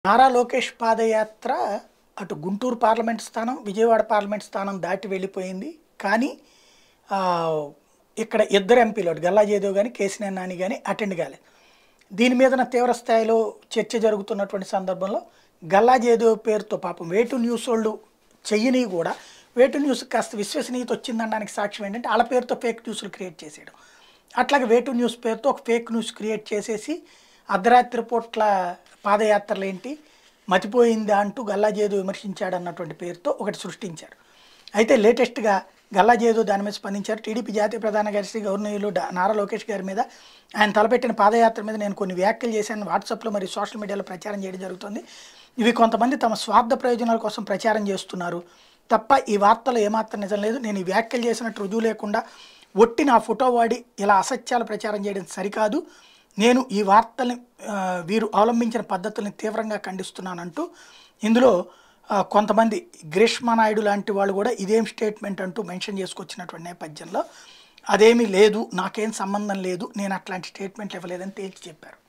నారా లోకేష్ పాదయాత్ర అటు గుంటూరు పార్లమెంట్ స్థానం విజయవాడ పార్లమెంట్ స్థానం దాటి వెళ్ళిపోయింది కానీ ఆ, ఇక్కడ ఇద్దరు ఎంపీలు అటు గల్లా జయదేవ్ కానీ కేసీఆర్ నాని కానీ అటెండ్ కాలేదు దీని మీద తీవ్ర స్థాయిలో చర్చ జరుగుతున్నటువంటి సందర్భంలో గల్లా జయదేవ్ పేరుతో పాపం వేటు న్యూస్ వాళ్ళు చెయ్యని కూడా వేటు న్యూస్ కాస్త విశ్వసనీయత వచ్చిందనడానికి సాక్ష్యం ఏంటంటే వాళ్ళ పేరుతో ఫేక్ న్యూస్లు క్రియేట్ చేసేయడం అట్లాగే వేటు న్యూస్ పేరుతో ఒక ఫేక్ న్యూస్ క్రియేట్ చేసేసి అర్ధరాత్రి పూట్ల పాదయాత్రలు ఏంటి మతిపోయిందా అంటూ గల్లాజేదు విమర్శించాడు అన్నటువంటి పేరుతో ఒకటి సృష్టించారు అయితే లేటెస్ట్గా గల్లాజేదు దాని మీద స్పందించారు టీడీపీ జాతీయ ప్రధాన కార్యదర్శి గవర్నర్లు డా- నారా లోకేష్ గారి మీద ఆయన తలపెట్టిన పాదయాత్ర మీద నేను కొన్ని వ్యాఖ్యలు చేశాను వాట్సాప్లో మరియు సోషల్ మీడియాలో ప్రచారం చేయడం జరుగుతుంది ఇవి కొంతమంది తమ స్వార్థ ప్రయోజనాల కోసం ప్రచారం చేస్తున్నారు తప్ప ఈ వార్తలు ఏమాత్రం నిజం లేదు నేను ఈ వ్యాఖ్యలు చేసినట్టు రుజువు లేకుండా ఒట్టి నా ఫోటో వాడి ఇలా అసత్యాలు ప్రచారం చేయడం సరికాదు నేను ఈ వార్తల్ని ఆ, వీరు అవలంబించిన పద్ధతుల్ని తీవ్రంగా ఖండిస్తున్నానంటూ ఇందులో ఆ, కొంతమంది గ్రీష్మ నాయుడు లాంటి వాళ్ళు కూడా ఇదేం స్టేట్మెంట్ అంటూ మెన్షన్ చేసుకొచ్చినటువంటి నేపథ్యంలో అదేమీ లేదు నాకేం సంబంధం లేదు నేను అట్లాంటి స్టేట్మెంట్లు ఇవ్వలేదని తేల్చి చెప్పారు